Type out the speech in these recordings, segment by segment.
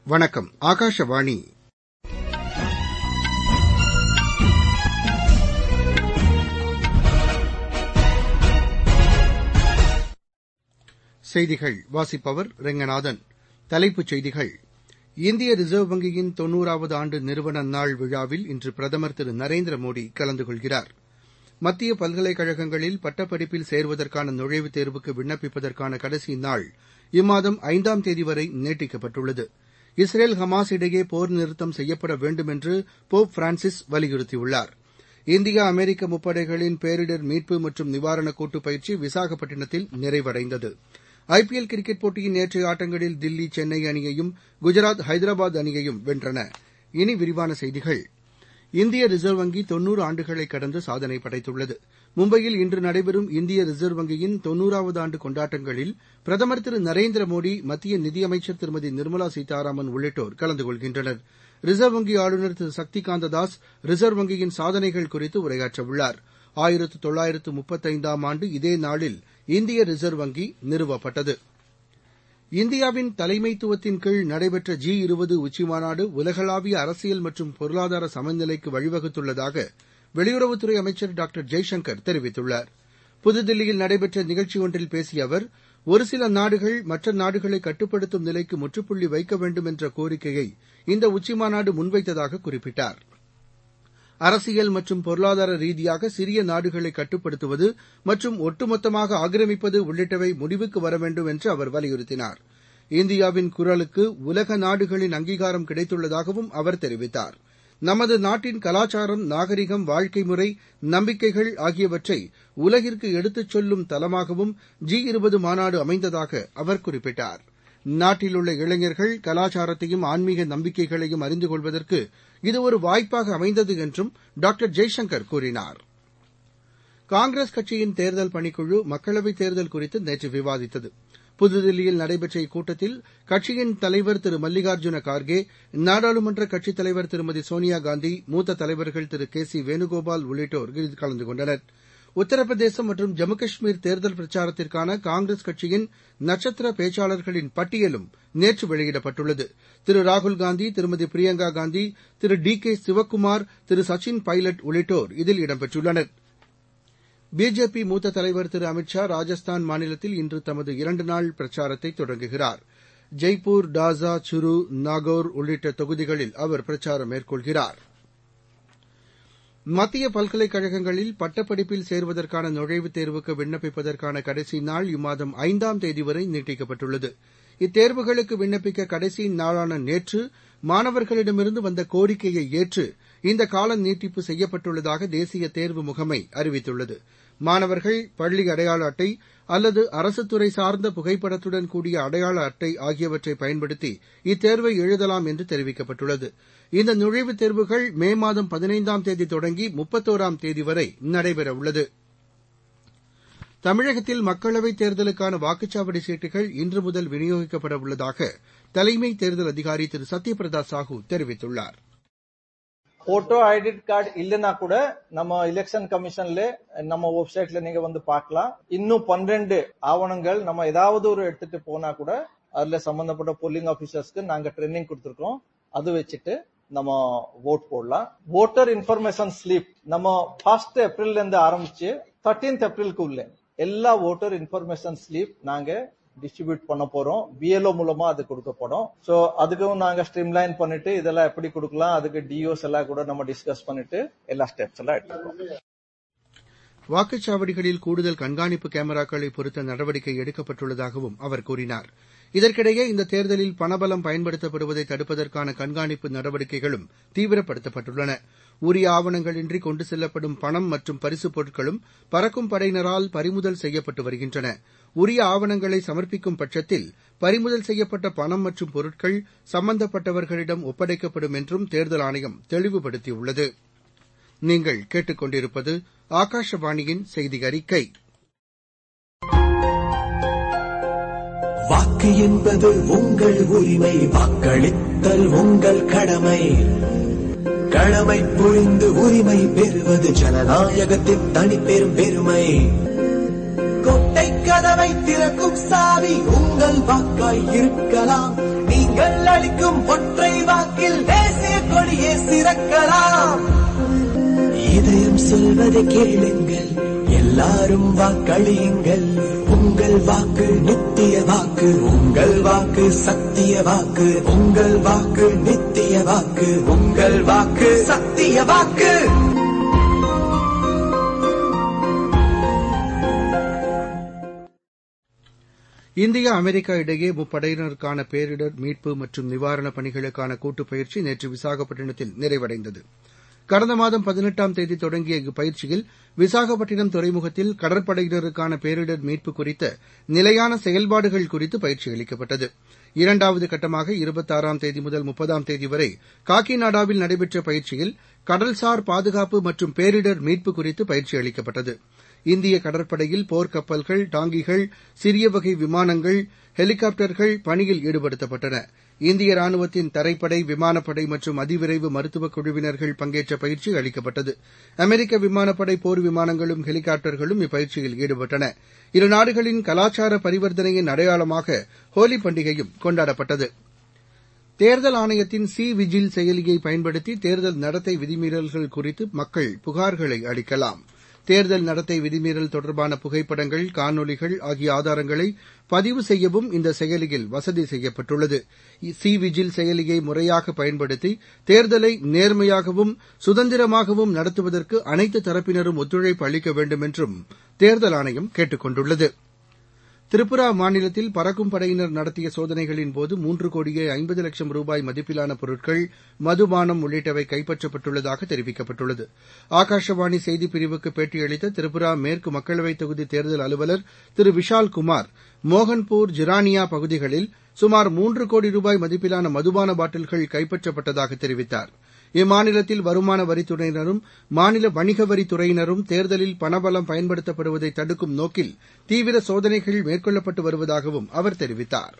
வணக்கம் ஆகாஷவாணி செய்திகள் வாசிப்பவர் ரெங்கநாதன் தலைப்புச் செய்திகள் இந்திய ரிசர்வ் வங்கியின் தொன்னூறாவது ஆண்டு நிறுவன நாள் விழாவில் இன்று பிரதமர் திரு நரேந்திர மோடி கலந்து கொள்கிறார் மத்திய பல்கலைக்கழகங்களில் பட்டப்படிப்பில் சேருவதற்கான நுழைவுத் தேர்வுக்கு விண்ணப்பிப்பதற்கான கடைசி நாள் இம்மாதம் ஐந்தாம் தேதி வரை நீட்டிக்கப்பட்டுள்ளது இஸ்ரேல் ஹமாஸ் இடையே போர் நிறுத்தம் செய்யப்பட வேண்டும் என்று போப் பிரான்சிஸ் வலியுறுத்தியுள்ளார் இந்தியா அமெரிக்க முப்படைகளின் பேரிடர் மீட்பு மற்றும் நிவாரண கூட்டுப் பயிற்சி விசாகப்பட்டினத்தில் நிறைவடைந்தது ஐபிஎல் கிரிக்கெட் போட்டியின் நேற்றைய ஆட்டங்களில் தில்லி சென்னை அணியையும் குஜராத் ஹைதராபாத் அணியையும் வென்றன இனி விரிவான செய்திகள் இந்திய ரிசர்வ் வங்கி தொன்னூறு ஆண்டுகளை கடந்து சாதனை படைத்துள்ளது மும்பையில் இன்று நடைபெறும் இந்திய ரிசர்வ் வங்கியின் தொன்னூறாவது ஆண்டு கொண்டாட்டங்களில் பிரதமர் திரு நரேந்திர மோடி மத்திய நிதியமைச்சர் திருமதி நிர்மலா சீதாராமன் உள்ளிட்டோர் கலந்து கொள்கின்றனர் ரிசர்வ் வங்கி ஆளுநர் திரு சக்திகாந்த தாஸ் ரிசர்வ் வங்கியின் சாதனைகள் குறித்து உரையாற்றவுள்ளார் ஆயிரத்து தொள்ளாயிரத்து முப்பத்தைந்தாம் ஆண்டு இதே நாளில் இந்திய ரிசர்வ் வங்கி நிறுவப்பட்டது இந்தியாவின் தலைமைத்துவத்தின் கீழ் நடைபெற்ற ஜி இருபது உச்சிமாநாடு உலகளாவிய அரசியல் மற்றும் பொருளாதார சமநிலைக்கு வழிவகுத்துள்ளதாக வெளியுறவுத்துறை அமைச்சர் டாக்டர் ஜெய்சங்கர் தெரிவித்துள்ளார் புதுதில்லியில் நடைபெற்ற நிகழ்ச்சி ஒன்றில் பேசிய அவர் ஒரு சில நாடுகள் மற்ற நாடுகளை கட்டுப்படுத்தும் நிலைக்கு முற்றுப்புள்ளி வைக்க வேண்டும் என்ற கோரிக்கையை இந்த உச்சிமாநாடு முன்வைத்ததாக குறிப்பிட்டார் அரசியல் மற்றும் பொருளாதார ரீதியாக சிறிய நாடுகளை கட்டுப்படுத்துவது மற்றும் ஒட்டுமொத்தமாக ஆக்கிரமிப்பது உள்ளிட்டவை முடிவுக்கு வர வேண்டும் என்று அவர் வலியுறுத்தினார் இந்தியாவின் குரலுக்கு உலக நாடுகளின் அங்கீகாரம் கிடைத்துள்ளதாகவும் அவர் தெரிவித்தார் நமது நாட்டின் கலாச்சாரம் நாகரிகம் வாழ்க்கை முறை நம்பிக்கைகள் ஆகியவற்றை உலகிற்கு எடுத்துச் சொல்லும் தலமாகவும் ஜி இருபது மாநாடு அமைந்ததாக அவர் குறிப்பிட்டார் நாட்டில் உள்ள இளைஞர்கள் கலாச்சாரத்தையும் ஆன்மீக நம்பிக்கைகளையும் அறிந்து கொள்வதற்கு இது ஒரு வாய்ப்பாக அமைந்தது என்றும் டாக்டர் ஜெய்சங்கர் கூறினார் காங்கிரஸ் கட்சியின் தேர்தல் பணிக்குழு மக்களவைத் தேர்தல் குறித்து நேற்று விவாதித்தது புதுதில்லியில் நடைபெற்ற இக்கூட்டத்தில் கட்சியின் தலைவர் திரு மல்லிகார்ஜுன கார்கே நாடாளுமன்ற கட்சித் தலைவர் திருமதி சோனியாகாந்தி மூத்த தலைவர்கள் திரு கே சி வேணுகோபால் உள்ளிட்டோர் இதில் கலந்து கொண்டனர் உத்தரப்பிரதேசம் மற்றும் ஜம்மு காஷ்மீர் தேர்தல் பிரச்சாரத்திற்கான காங்கிரஸ் கட்சியின் நட்சத்திர பேச்சாளர்களின் பட்டியலும் நேற்று வெளியிடப்பட்டுள்ளது திரு ராகுல்காந்தி திருமதி பிரியங்கா காந்தி திரு டி கே சிவக்குமார் திரு சச்சின் பைலட் உள்ளிட்டோர் இதில் இடம்பெற்றுள்ளனர் பிஜேபி மூத்த தலைவர் திரு அமித் ஷா ராஜஸ்தான் மாநிலத்தில் இன்று தமது இரண்டு நாள் பிரச்சாரத்தை தொடங்குகிறார் ஜெய்ப்பூர் டாசா சுரு நாகோர் உள்ளிட்ட தொகுதிகளில் அவர் பிரச்சாரம் மேற்கொள்கிறார் மத்திய பல்கலைக்கழகங்களில் பட்டப்படிப்பில் சேருவதற்கான நுழைவுத் தேர்வுக்கு விண்ணப்பிப்பதற்கான கடைசி நாள் இம்மாதம் ஐந்தாம் தேதி வரை நீட்டிக்கப்பட்டுள்ளது இத்தேர்வுகளுக்கு விண்ணப்பிக்க கடைசி நாளான நேற்று மாணவர்களிடமிருந்து வந்த கோரிக்கையை ஏற்று இந்த கால நீட்டிப்பு செய்யப்பட்டுள்ளதாக தேசிய தேர்வு முகமை அறிவித்துள்ளது மாணவர்கள் பள்ளி அடையாள அட்டை அல்லது அரசுத் துறை சார்ந்த புகைப்படத்துடன் கூடிய அடையாள அட்டை ஆகியவற்றை பயன்படுத்தி இத்தேர்வை எழுதலாம் என்று தெரிவிக்கப்பட்டுள்ளது இந்த நுழைவுத் தேர்வுகள் மே மாதம் பதினைந்தாம் தேதி தொடங்கி முப்பத்தோராம் தேதி வரை நடைபெறவுள்ளது தமிழகத்தில் மக்களவைத் தேர்தலுக்கான வாக்குச்சாவடி சீட்டுகள் இன்று முதல் விநியோகிக்கப்பட உள்ளதாக தலைமை தேர்தல் அதிகாரி திரு சத்யபிரதா சாஹூ தெரிவித்துள்ளார் போட்டோ ஐடென்டி கார்டு இல்லைன்னா கூட நம்ம எலெக்ஷன் கமிஷன்ல நம்ம வெப்சைட்ல நீங்க வந்து பார்க்கலாம் இன்னும் பன்னிரண்டு ஆவணங்கள் நம்ம ஏதாவது ஒரு எடுத்துட்டு போனா கூட அதுல சம்பந்தப்பட்ட போலிங் ஆபீசர்ஸ்க்கு நாங்க ட்ரைனிங் கொடுத்துருக்கோம் அது வச்சுட்டு நம்ம ஓட் போடலாம் ஓட்டர் இன்ஃபர்மேஷன் ஸ்லிப் நம்ம ஃபர்ஸ்ட் ஏப்ரல்ல இருந்து ஆரம்பிச்சு தேர்டீன்த் ஏப்ரலுக்கு உள்ள எல்லா ஓட்டர் இன்ஃபர்மேஷன் ஸ்லிப் நாங்க டிஸ்ட்ரிபியூட் பண்ண போறோம் பிஎல்ஓ மூலமா அது கொடுக்கப்படும் சோ அதுக்கும் நாங்க ஸ்ட்ரீம்லைன் பண்ணிட்டு இதெல்லாம் எப்படி கொடுக்கலாம் அதுக்கு டிஓஸ் எல்லாம் கூட நம்ம டிஸ்கஸ் பண்ணிட்டு எல்லா ஸ்டெப்ஸ் எல்லாம் எடுத்துக்கோம் வாக்குச்சாவடிகளில் கூடுதல் கண்காணிப்பு கேமராக்களை பொருத்த நடவடிக்கை எடுக்கப்பட்டுள்ளதாகவும் அவர் கூறினார் இதற்கிடையே இந்த தேர்தலில் பணபலம் பயன்படுத்தப்படுவதை தடுப்பதற்கான கண்காணிப்பு நடவடிக்கைகளும் தீவிரப்படுத்தப்பட்டுள்ளன உரிய ஆவணங்களின்றி கொண்டு செல்லப்படும் பணம் மற்றும் பரிசுப் பொருட்களும் பறக்கும் படையினரால் பறிமுதல் செய்யப்பட்டு வருகின்றன உரிய ஆவணங்களை சமர்ப்பிக்கும் பட்சத்தில் பறிமுதல் செய்யப்பட்ட பணம் மற்றும் பொருட்கள் சம்பந்தப்பட்டவர்களிடம் ஒப்படைக்கப்படும் என்றும் தேர்தல் ஆணையம் தெளிவுபடுத்தியுள்ளது நீங்கள் கேட்டுக்கொண்டிருப்பது ஆகாஷவாணியின் செய்தி அறிக்கை வாக்கு என்பது உங்கள் உரிமை வாக்களித்தல் உங்கள் கடமை கடமை புரிந்து உரிமை பெறுவது ஜனநாயகத்தின் தனிப்பெரும் பெருமை கொட்டை கதவை திறக்கும் சாவி உங்கள் வாக்காய் இருக்கலாம் நீங்கள் வாக்களிக்கும் ஒற்றை வாக்கில் தேசிய கொடியே சிறக்கலாம் இதயம் சொல்வதை கேளுங்கள் எல்லாரும் வாக்களியுங்கள் உங்கள் வாக்கு நித்திய வாக்கு உங்கள் வாக்கு சத்திய வாக்கு உங்கள் வாக்கு நித்திய வாக்கு உங்கள் வாக்கு சத்திய வாக்கு இந்தியா அமெரிக்கா இடையே முப்படையினருக்கான பேரிடர் மீட்பு மற்றும் நிவாரணப் பணிகளுக்கான கூட்டுப் பயிற்சி நேற்று விசாகப்பட்டினத்தில் நிறைவடைந்தது கடந்த மாதம் பதினெட்டாம் தேதி தொடங்கிய இப்பயிற்சியில் விசாகப்பட்டினம் துறைமுகத்தில் கடற்படையினருக்கான பேரிடர் மீட்பு குறித்த நிலையான செயல்பாடுகள் குறித்து பயிற்சி அளிக்கப்பட்டது இரண்டாவது கட்டமாக இருபத்தாறாம் தேதி முதல் முப்பதாம் தேதி வரை காக்கிநாடாவில் நடைபெற்ற பயிற்சியில் கடல்சார் பாதுகாப்பு மற்றும் பேரிடர் மீட்பு குறித்து பயிற்சி அளிக்கப்பட்டது இந்திய கடற்படையில் போர்க்கப்பல்கள் டாங்கிகள் சிறிய வகை விமானங்கள் ஹெலிகாப்டர்கள் பணியில் ஈடுபடுத்தப்பட்டன இந்திய ராணுவத்தின் தரைப்படை விமானப்படை மற்றும் அதிவிரைவு மருத்துவக் குழுவினர்கள் பங்கேற்ற பயிற்சி அளிக்கப்பட்டது அமெரிக்க விமானப்படை போர் விமானங்களும் ஹெலிகாப்டர்களும் இப்பயிற்சியில் ஈடுபட்டன இரு நாடுகளின் கலாச்சார பரிவர்த்தனையின் அடையாளமாக ஹோலி பண்டிகையும் கொண்டாடப்பட்டது தேர்தல் ஆணையத்தின் சி விஜில் செயலியை பயன்படுத்தி தேர்தல் நடத்தை விதிமீறல்கள் குறித்து மக்கள் புகார்களை அளிக்கலாம் தேர்தல் நடத்தை விதிமீறல் தொடர்பான புகைப்படங்கள் காணொலிகள் ஆகிய ஆதாரங்களை பதிவு செய்யவும் இந்த செயலியில் வசதி செய்யப்பட்டுள்ளது சி விஜில் செயலியை முறையாக பயன்படுத்தி தேர்தலை நேர்மையாகவும் சுதந்திரமாகவும் நடத்துவதற்கு அனைத்து தரப்பினரும் ஒத்துழைப்பு அளிக்க வேண்டும் என்றும் தேர்தல் ஆணையம் கேட்டுக் கொண்டுள்ளது திரிபுரா மாநிலத்தில் பறக்கும் படையினர் நடத்திய சோதனைகளின்போது மூன்று கோடியே ஐம்பது லட்சம் ரூபாய் மதிப்பிலான பொருட்கள் மதுபானம் உள்ளிட்டவை கைப்பற்றப்பட்டுள்ளதாக தெரிவிக்கப்பட்டுள்ளது ஆகாஷவாணி செய்திப் பிரிவுக்கு பேட்டியளித்த திரிபுரா மேற்கு மக்களவைத் தொகுதி தேர்தல் அலுவலர் திரு விஷால் குமார் மோகன்பூர் ஜிரானியா பகுதிகளில் சுமார் மூன்று கோடி ரூபாய் மதிப்பிலான மதுபான பாட்டில்கள் கைப்பற்றப்பட்டதாக தெரிவித்தார் இம்மாநிலத்தில் வருமான வரித்துறையினரும் மாநில வணிக வரித்துறையினரும் தேர்தலில் பணபலம் பயன்படுத்தப்படுவதை தடுக்கும் நோக்கில் தீவிர சோதனைகள் மேற்கொள்ளப்பட்டு வருவதாகவும் அவர் தெரிவித்தார்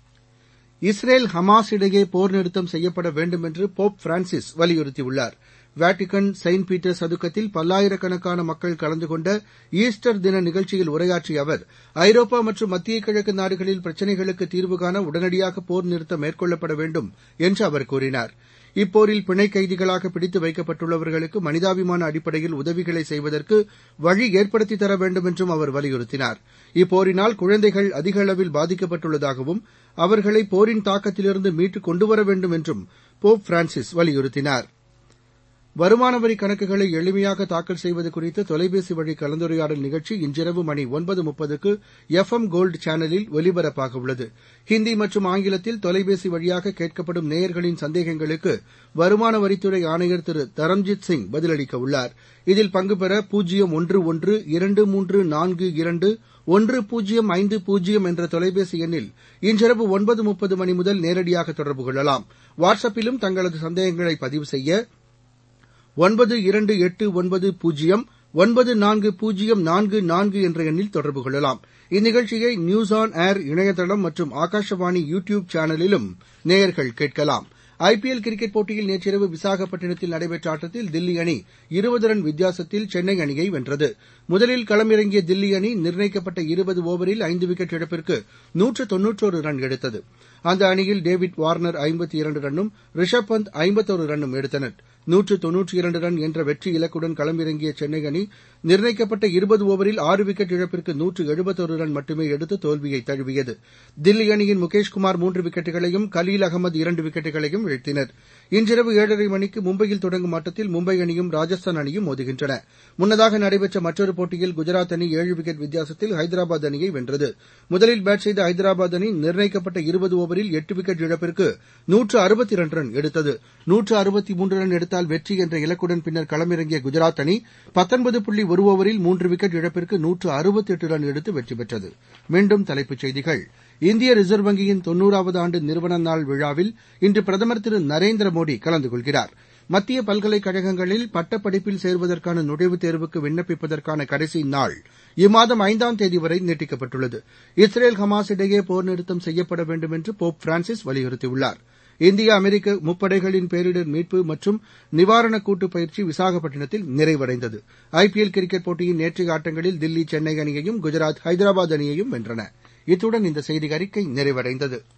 இஸ்ரேல் ஹமாஸ் இடையே போர் நிறுத்தம் செய்யப்பட வேண்டும் என்று போப் பிரான்சிஸ் வலியுறுத்தியுள்ளார் வாட்டிகன் செயின்ட் பீட்டர் சதுக்கத்தில் பல்லாயிரக்கணக்கான மக்கள் கலந்து கொண்ட ஈஸ்டர் தின நிகழ்ச்சியில் உரையாற்றிய அவர் ஐரோப்பா மற்றும் மத்திய கிழக்கு நாடுகளில் பிரச்சினைகளுக்கு தீர்வு காண உடனடியாக போர் நிறுத்தம் மேற்கொள்ளப்பட வேண்டும் என்று அவர் கூறினார் இப்போரில் பிணை கைதிகளாக பிடித்து வைக்கப்பட்டுள்ளவர்களுக்கு மனிதாபிமான அடிப்படையில் உதவிகளை செய்வதற்கு வழி ஏற்படுத்தி தர வேண்டும் என்றும் அவர் வலியுறுத்தினார் இப்போரினால் குழந்தைகள் அதிக அளவில் பாதிக்கப்பட்டுள்ளதாகவும் அவர்களை போரின் தாக்கத்திலிருந்து மீட்டு கொண்டுவர வேண்டும் என்றும் போப் பிரான்சிஸ் வலியுறுத்தினார் வருமான வரி கணக்குகளை எளிமையாக தாக்கல் செய்வது குறித்த தொலைபேசி வழி கலந்துரையாடல் நிகழ்ச்சி இன்றிரவு மணி ஒன்பது முப்பதுக்கு எஃப் எம் கோல்டு சேனலில் ஒலிபரப்பாக உள்ளது ஹிந்தி மற்றும் ஆங்கிலத்தில் தொலைபேசி வழியாக கேட்கப்படும் நேயர்களின் சந்தேகங்களுக்கு வருமான வரித்துறை ஆணையர் திரு தரம்ஜித் சிங் பதிலளிக்க உள்ளார் இதில் பங்கு பெற பூஜ்ஜியம் ஒன்று ஒன்று இரண்டு மூன்று நான்கு இரண்டு ஒன்று பூஜ்ஜியம் ஐந்து பூஜ்ஜியம் என்ற தொலைபேசி எண்ணில் இன்றிரவு ஒன்பது முப்பது மணி முதல் நேரடியாக தொடர்பு கொள்ளலாம் வாட்ஸ் அப்பிலும் தங்களது சந்தேகங்களை பதிவு செய்ய ஒன்பது இரண்டு எட்டு ஒன்பது பூஜ்ஜியம் ஒன்பது நான்கு பூஜ்ஜியம் நான்கு நான்கு என்ற எண்ணில் தொடர்பு கொள்ளலாம் இந்நிகழ்ச்சியை நியூஸ் ஆன் ஏர் இணையதளம் மற்றும் ஆகாஷவாணி யூ டியூப் சேனலிலும் நேயர்கள் கேட்கலாம் ஐபிஎல் கிரிக்கெட் போட்டியில் நேற்றிரவு விசாகப்பட்டினத்தில் நடைபெற்ற ஆட்டத்தில் தில்லி அணி இருபது ரன் வித்தியாசத்தில் சென்னை அணியை வென்றது முதலில் களமிறங்கிய தில்லி அணி நிர்ணயிக்கப்பட்ட இருபது ஓவரில் ஐந்து விக்கெட் இழப்பிற்கு நூற்று தொன்னூற்றோரு ரன் எடுத்தது அந்த அணியில் டேவிட் வார்னர் ஐம்பத்தி இரண்டு ரன்னும் ரிஷப் பந்த் ஐம்பத்தோரு ரன்னும் எடுத்தனர் நூற்று தொன்னூற்றி இரண்டு ரன் என்ற வெற்றி இலக்குடன் களமிறங்கிய சென்னை அணி நிர்ணயிக்கப்பட்ட இருபது ஓவரில் ஆறு விக்கெட் இழப்பிற்கு நூற்று எழுபத்தோரு ரன் மட்டுமே எடுத்து தோல்வியை தழுவியது தில்லி அணியின் முகேஷ்குமார் மூன்று விக்கெட்டுகளையும் கலீல் அகமது இரண்டு விக்கெட்டுகளையும் வீழ்த்தினர் இன்றிரவு ஏழரை மணிக்கு மும்பையில் தொடங்கும் ஆட்டத்தில் மும்பை அணியும் ராஜஸ்தான் அணியும் மோதுகின்றன முன்னதாக நடைபெற்ற மற்றொரு போட்டியில் குஜராத் அணி ஏழு விக்கெட் வித்தியாசத்தில் ஹைதராபாத் அணியை வென்றது முதலில் பேட் செய்த ஹைதராபாத் அணி நிர்ணயிக்கப்பட்ட இருபது ஓவரில் எட்டு விக்கெட் இழப்பிற்கு நூற்று அறுபத்தி இரண்டு ரன் எடுத்தது நூற்று அறுபத்தி மூன்று ரன் எடுத்தால் வெற்றி என்ற இலக்குடன் பின்னர் களமிறங்கிய குஜராத் அணி பத்தொன்பது புள்ளி ஒரு ஓவரில் மூன்று விக்கெட் இழப்பிற்கு நூற்று அறுபத்தி எட்டு ரன் எடுத்து வெற்றி பெற்றது மீண்டும் தலைப்புச் செய்திகள் இந்திய ரிசர்வ் வங்கியின் தொன்னூறாவது ஆண்டு நிறுவன நாள் விழாவில் இன்று பிரதமர் திரு நரேந்திர மோடி கலந்து கொள்கிறார் மத்திய பல்கலைக்கழகங்களில் பட்டப்படிப்பில் சேர்வதற்கான நுழைவுத் தேர்வுக்கு விண்ணப்பிப்பதற்கான கடைசி நாள் இம்மாதம் ஐந்தாம் தேதி வரை நீட்டிக்கப்பட்டுள்ளது இஸ்ரேல் ஹமாஸ் இடையே போர் நிறுத்தம் செய்யப்பட வேண்டும் என்று போப் பிரான்சிஸ் வலியுறுத்தியுள்ளார் இந்தியா அமெரிக்க முப்படைகளின் பேரிடர் மீட்பு மற்றும் நிவாரண கூட்டுப் பயிற்சி விசாகப்பட்டினத்தில் நிறைவடைந்தது ஐபிஎல் கிரிக்கெட் போட்டியின் நேற்றைய ஆட்டங்களில் தில்லி சென்னை அணியையும் குஜராத் ஹைதராபாத் அணியையும் வென்றன இத்துடன் இந்த செய்தி அறிக்கை நிறைவடைந்தது